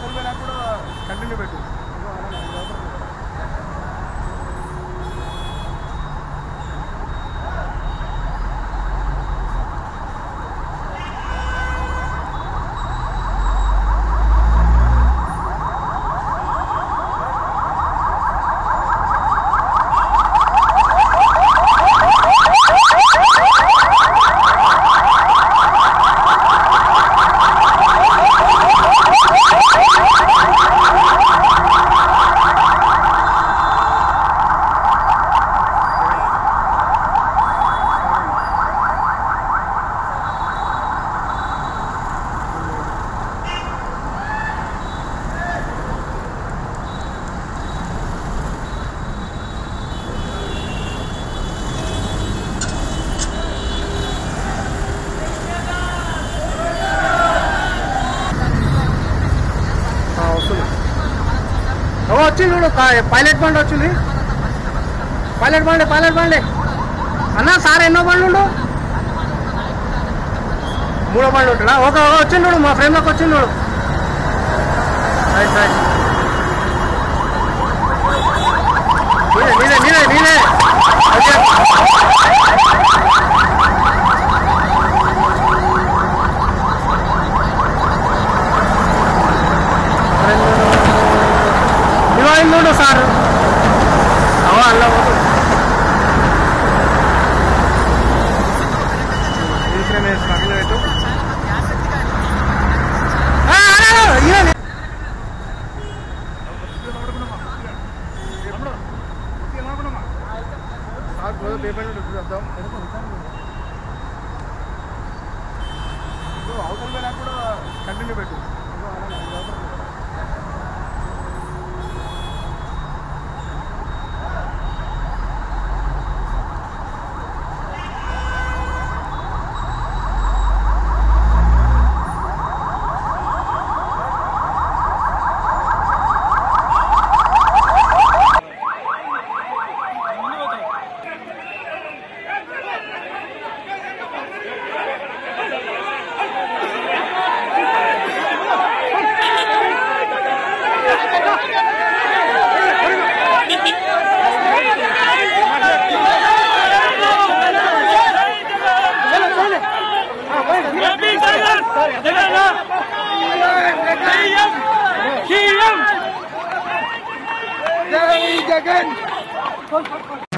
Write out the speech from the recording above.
అవతల పోయినా కూడా కంటిన్యూ పెట్టు వస్తుంది ఓ వచ్చింది చూడు కా- పైలట్ బండి వచ్చింది పైలట్ బండి పైలట్ బండి అన్న సార్ ఎన్నో బండ్లు ఉండు మూడో బండి ఉంటాడా ఒక ఒక వచ్చిండు చూడు మా ఫ్రేమ్లోకి వచ్చిండు చూడు రైట్ రైట్ నీదే నీదే నీదే నీదే ఓకే ఇదిగో ఇల్లు చూడు సార్ అవో అల్ల పోదు ఇన్సూరెన్స్ వేసి పక్కన పెట్టు ఆ, ఆ, ఆ, ఇదే. సార్ క్లోజ్ పేపర్ చూద్దాం అవతల పోయినా కూడా కంటిన్యూ పెట్టు జగన్